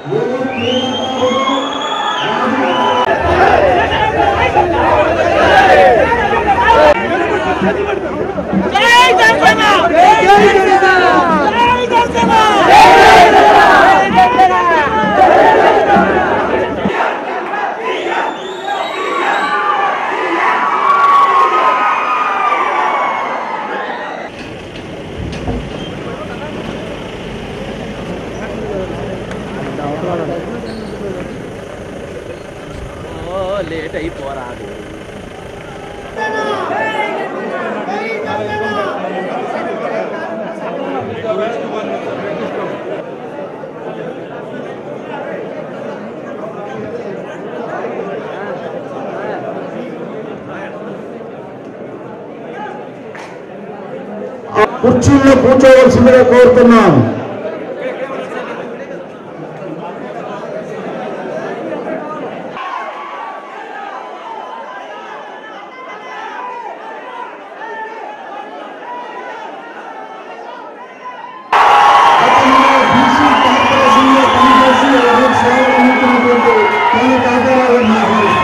జై జనసేన జై జనసేన జై జనసేన జై జనసేన లేట్ అయిపోరాదు కుర్చీల్లో కూర్చోవలసిందిగా కోరుతున్నాం గతంలో బీసీ కార్పొరేషన్లో పనిచేసి అనేక సేవలు అందించినటువంటి కొన్ని కాకారాలను ఆహ్వానిస్తున్నాం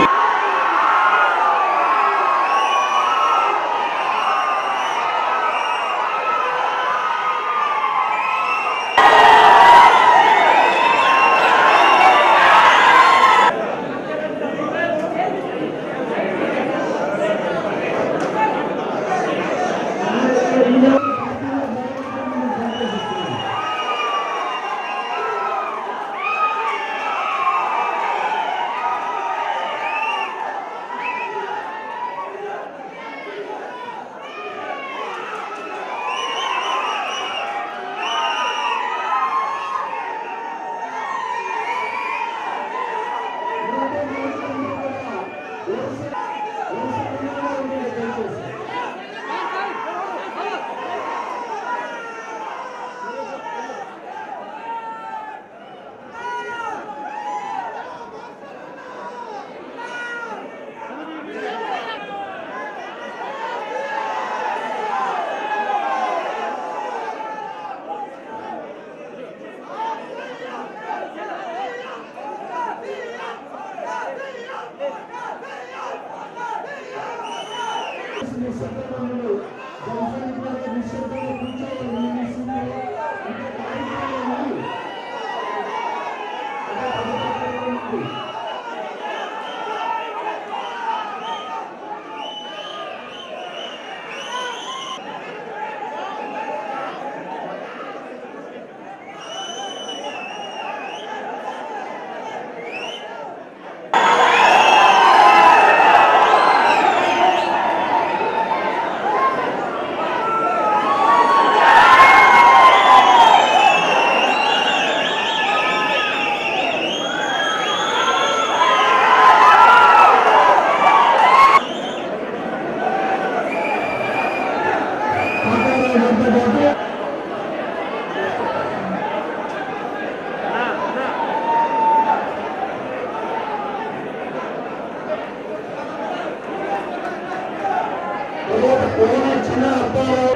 చిన్న అబ్బాయి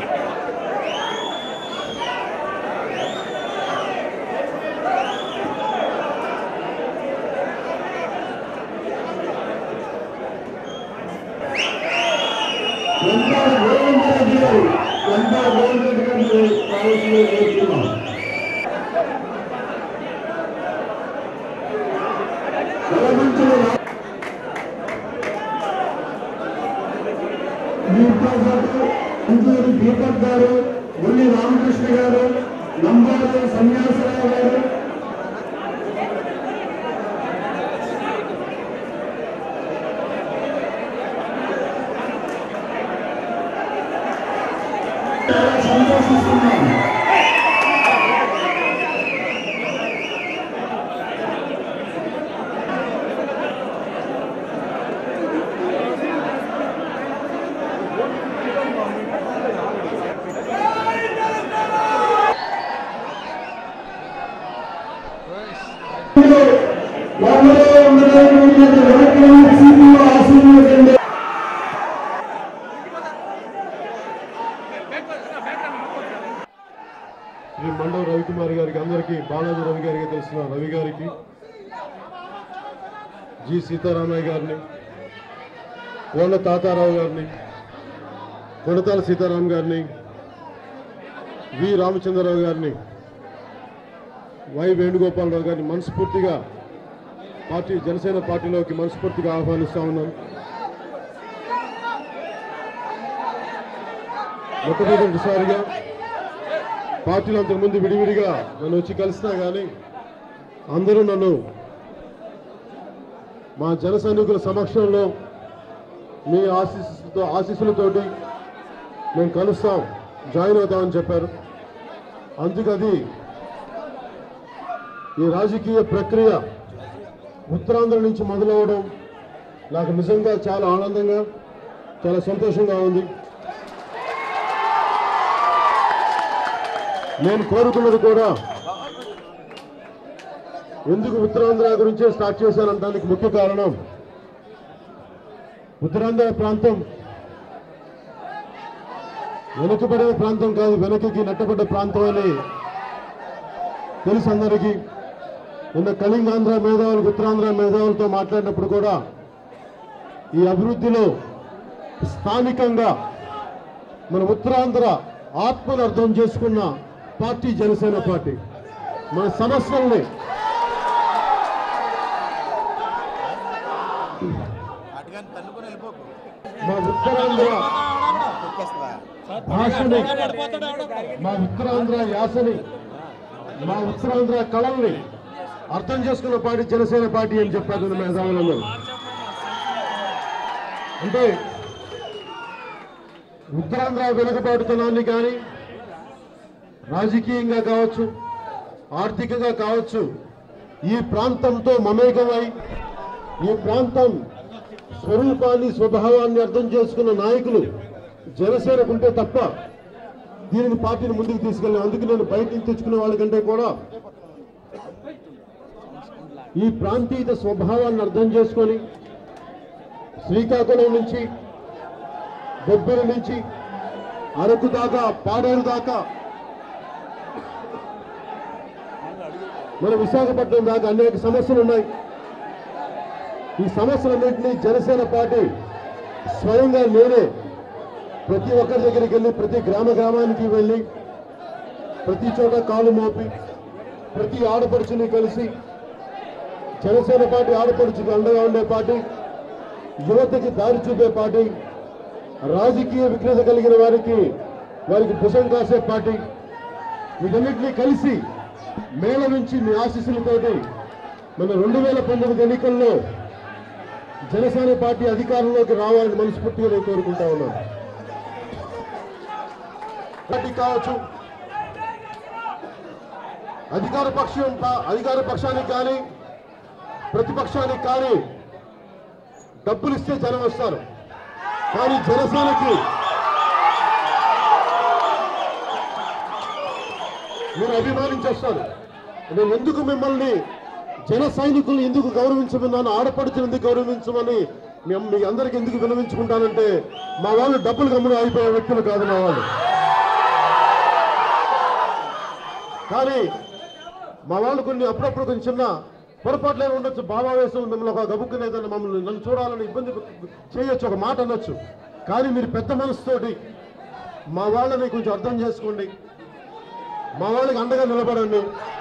ఎంత గోవింద రెడ్డి గారు ఎంత గోవింద రెడ్డి గారు కావాల్సింది కోరుతున్నాం కలమంచులు దీంతో పాటు ఇంటూరు దీపక్ గారు ఉల్లి రామకృష్ణ గారు నంబారు సన్యాసరావు గారు చాలా సంతోషిస్తున్నాం వాళ్ళలో ఉండడానికి వెనక్కి సీట్లో ఆశీర్వదించండి శ్రీ మండవ రవికుమార్ గారికి అందరికీ బాల రాజు రవి గారికి తెలిసిన రవి గారికి జి సీతారామయ్య గారిని కోళ్ళ తాతారావు గారిని కొడతాల సీతారాం గారిని వి రామచంద్రరావు గారిని వై వేణుగోపాలరావు గారిని మనస్ఫూర్తిగా పార్టీ జనసేన పార్టీలోకి మనస్ఫూర్తిగా ఆహ్వానిస్తా ఉన్నాను మొట్టమొదటిసారిగా పార్టీలు అంతకుముందు విడివిడిగా నన్ను వచ్చి కలిసినా కానీ అందరూ నన్ను మా జన సైనికుల సమక్షంలో మీ ఆశీస్సులతో ఆశీస్సులతోటి మేము కలుస్తాం జాయిన్ అవుతామని చెప్పారు అందుకది ఈ రాజకీయ ప్రక్రియ ఉత్తరాంధ్ర నుంచి మొదలవడం నాకు నిజంగా చాలా ఆనందంగా చాలా సంతోషంగా ఉంది నేను కోరుకున్నది కూడా ఎందుకు ఉత్తరాంధ్ర గురించే స్టార్ట్ చేశానంటానికి ముఖ్య కారణం ఉత్తరాంధ్ర ప్రాంతం వెనుకబడిన ప్రాంతం కాదు వెనకకి నెట్టబడ్డ ప్రాంతం అని తెలుసు అందరికీ నిన్న కళింగాంధ్ర మేధావులు ఉత్తరాంధ్ర మేధావులతో మాట్లాడినప్పుడు కూడా ఈ అభివృద్ధిలో స్థానికంగా మన ఉత్తరాంధ్ర ఆత్మను అర్థం చేసుకున్న పార్టీ జనసేన పార్టీ మన సమస్యల్ని అటుగాని తన్నుకొని వెళ్ళిపోకు మా ఉత్తరాంధ్ర తొక్కేస్తావా భాషని మా ఉత్తరాంధ్ర యాసని మా ఉత్తరాంధ్ర కళల్ని అర్థం చేసుకున్న పార్టీ జనసేన పార్టీ అని చెప్పారు నిన్న మేధావులందరూ అంటే ఉత్తరాంధ్ర వెనుకబాటుతనాన్ని కానీ రాజకీయంగా కావచ్చు ఆర్థికంగా కావచ్చు ఈ ప్రాంతంతో మమేకమై ఈ ప్రాంతం స్వరూపాన్ని స్వభావాన్ని అర్థం చేసుకున్న నాయకులు జనసేనకుంటే తప్ప దీనిని పార్టీని ముందుకు తీసుకెళ్ళాను అందుకు నేను బయట నుంచి తెచ్చుకునే వాళ్ళకంటే కూడా ఈ ప్రాంతీయత స్వభావాన్ని అర్థం చేసుకొని శ్రీకాకుళం నుంచి బొబ్బిలి నుంచి అరకు దాకా పాడేరు దాకా మన విశాఖపట్నం దాకా అనేక సమస్యలు ఉన్నాయి ఈ సమస్యలన్నింటినీ జనసేన పార్టీ స్వయంగా నేనే ప్రతి ఒక్కరి దగ్గరికి వెళ్ళి ప్రతి గ్రామ గ్రామానికి వెళ్ళి ప్రతి చోట కాలు మోపి ప్రతి ఆడపడుచుని కలిసి జనసేన పార్టీ ఆడపడుచుకి అండగా ఉండే పార్టీ యువతకి దారి చూపే పార్టీ రాజకీయ విఘ్నత కలిగిన వారికి వారికి భుజం కాసే పార్టీ వీటన్నిటినీ కలిసి మేళ నుంచి మీ ఆశీస్సులతోటి మన రెండు వేల పంతొమ్మిది ఎన్నికల్లో జనసేన పార్టీ అధికారంలోకి రావాలని మనస్ఫూర్తిగా నేను కోరుకుంటా ఉన్నాను పార్టీ కావచ్చు అధికార పక్షం అధికార పక్షానికి కానీ ప్రతిపక్షానికి కానీ డబ్బులు ఇస్తే జనం వస్తారు కానీ జనసేనకి మీరు అభిమానించేస్తారు నేను ఎందుకు మిమ్మల్ని జన సైనికుల్ని ఎందుకు గౌరవించమన్నాను ఆడపడుచులు ఎందుకు గౌరవించమని మేము మీ అందరికి ఎందుకు వినవించుకుంటానంటే మా వాళ్ళు డబ్బులు గమ్మున అయిపోయే వ్యక్తులు కాదు మా వాళ్ళు కానీ మా వాళ్ళు కొన్ని అప్పుడప్పుడు కొంచెం చిన్న పొరపాట్లే ఉండొచ్చు భావావేశం మిమ్మల్ని ఒక గబుక్కునే ఏదైనా మమ్మల్ని నన్ను చూడాలని ఇబ్బంది చేయొచ్చు ఒక మాట అనొచ్చు కానీ మీరు పెద్ద మనసుతోటి మా వాళ్ళని కొంచెం అర్థం చేసుకోండి మా వాళ్ళకి అండగా నిలబడండి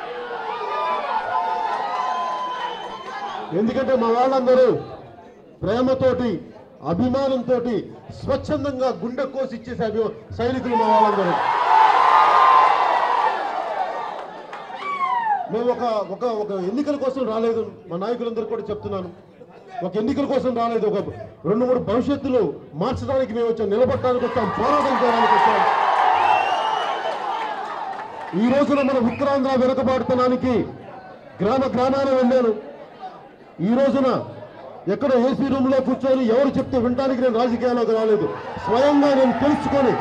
ఎందుకంటే మా వాళ్ళందరూ ప్రేమతోటి అభిమానంతో స్వచ్ఛందంగా గుండె కోసి ఇచ్చేసే అభి సైనికులు మా వాళ్ళందరూ మేము ఒక ఒక ఒక ఎన్నికల కోసం రాలేదు మా నాయకులందరూ కూడా చెప్తున్నాను ఒక ఎన్నికల కోసం రాలేదు ఒక రెండు మూడు భవిష్యత్తులు మార్చడానికి మేము వచ్చాం నిలబడటానికి వచ్చాం పోరాటం చేయడానికి వచ్చాం ఈ రోజున మన ఉత్తరాంధ్ర వెనుకబాటుతనానికి గ్రామ గ్రామాన వెళ్ళాను ఈ రోజున ఎక్కడ ఏసీ రూమ్ లో కూర్చొని ఎవరు చెప్తే వినడానికి నేను రాజకీయాల్లోకి రాలేదు స్వయంగా నేను తెలుసుకొని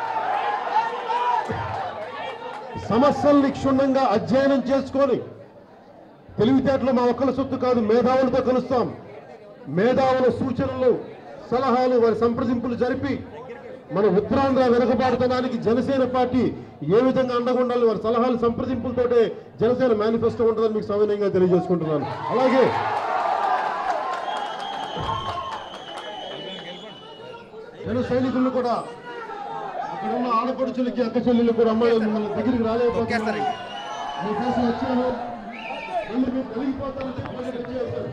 సమస్యల్ని క్షుణ్ణంగా అధ్యయనం చేసుకొని తెలివితేటలు మా ఒక్కల సొత్తు కాదు మేధావులతో కలుస్తాం మేధావుల సూచనలు సలహాలు వారి సంప్రదింపులు జరిపి మన ఉత్తరాంధ్ర వెనుకబాటుతనానికి జనసేన పార్టీ ఏ విధంగా అండగా ఉండాలి వారి సలహాలు సంప్రదింపులతోటే జనసేన మేనిఫెస్టో ఉంటుందని మీకు సవినయంగా తెలియజేసుకుంటున్నాను అలాగే జన సైనికులు కూడా అక్కడ ఉన్న ఆడపడుచులకి అక్క చెల్లెలు కూడా అమ్మాయి మిమ్మల్ని దగ్గరికి రాలేకపోతున్నారు మీకోసం వచ్చాను మళ్ళీ మీరు కలిగిపోతారని చెప్పి మళ్ళీ వచ్చేసారు.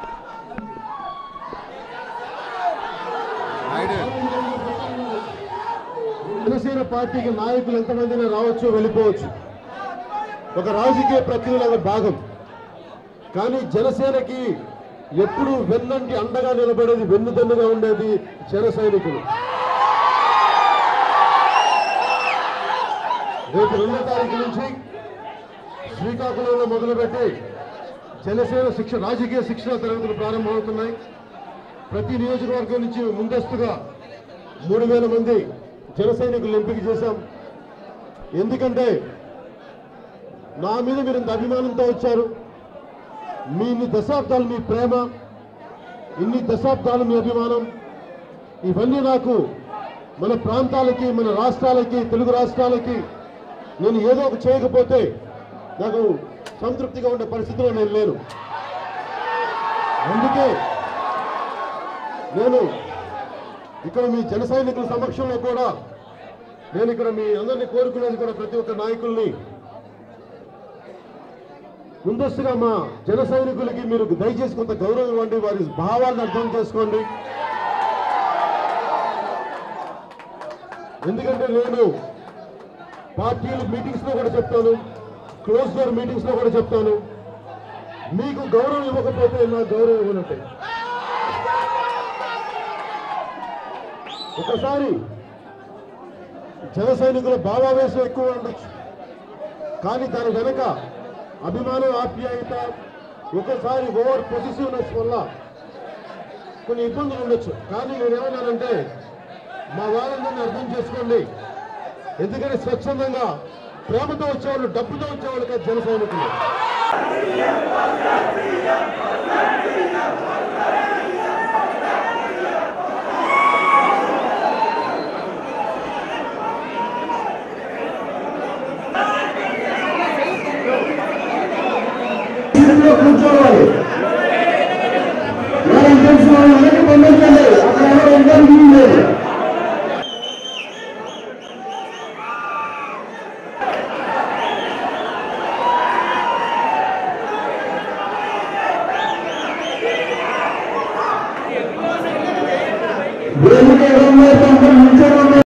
జనసేన పార్టీకి నాయకులు ఎంతమందినా రావచ్చు వెళ్ళిపోవచ్చు ఒక రాజకీయ ప్రక్రియలో భాగం కానీ జనసేనకి ఎప్పుడు వెన్నంటి అండగా నిలబడేది వెన్నుదన్నుగా ఉండేది జన సైనికులు రేపు రెండో తారీఖు నుంచి శ్రీకాకుళంలో మొదలుపెట్టి జనసేన శిక్ష రాజకీయ శిక్షణ తరగతులు ప్రారంభమవుతున్నాయి ప్రతి నియోజకవర్గం నుంచి ముందస్తుగా మూడు వేల మంది జన సైనికులను ఎంపిక చేశాం ఎందుకంటే నా మీద మీరు ఇంత అభిమానంతో వచ్చారు మీ ఇన్ని దశాబ్దాలు మీ ప్రేమ ఇన్ని దశాబ్దాలు మీ అభిమానం ఇవన్నీ నాకు మన ప్రాంతాలకి మన రాష్ట్రాలకి తెలుగు రాష్ట్రాలకి నేను ఏదో ఒక చేయకపోతే నాకు సంతృప్తిగా ఉండే పరిస్థితిలో నేను లేను అందుకే నేను ఇక్కడ మీ జన సైనికుల సమక్షంలో కూడా నేను ఇక్కడ మీ అందరినీ కోరుకునేది కూడా ప్రతి ఒక్క నాయకుల్ని ముందస్తుగా మా జన సైనికులకి మీరు దయచేసి కొంత గౌరవం ఇవ్వండి వారి భావాలను అర్థం చేసుకోండి ఎందుకంటే నేను పార్టీలు మీటింగ్స్ లో కూడా చెప్తాను క్లోజ్ డోర్ మీటింగ్స్ లో కూడా చెప్తాను మీకు గౌరవం ఇవ్వకపోతే నాకు గౌరవం ఇవ్వనట్టే ఒకసారి జన సైనికుల భావావేశం ఎక్కువ ఉండొచ్చు కానీ దాని వెనక అభిమానం ఆప్యాయత ఒకసారి ఓవర్ పొజిటివ్నెస్ వల్ల కొన్ని ఇబ్బందులు ఉండొచ్చు కానీ నేనేమన్నానంటే మా వాళ్ళందరినీ అర్థం చేసుకోండి ఎందుకంటే స్వచ్ఛందంగా ప్రేమతో వచ్చేవాళ్ళు డబ్బుతో వచ్చేవాళ్ళు కాదు జన సైనికులు కూర్చోవాలి మనం తెలిసిన వాళ్ళు వెనక్కి పంపించండి అక్కడ ఎవరు ఉండరు వీలు లేదు వేదిక ఎడం వైపు అందరూ నిల్చోండి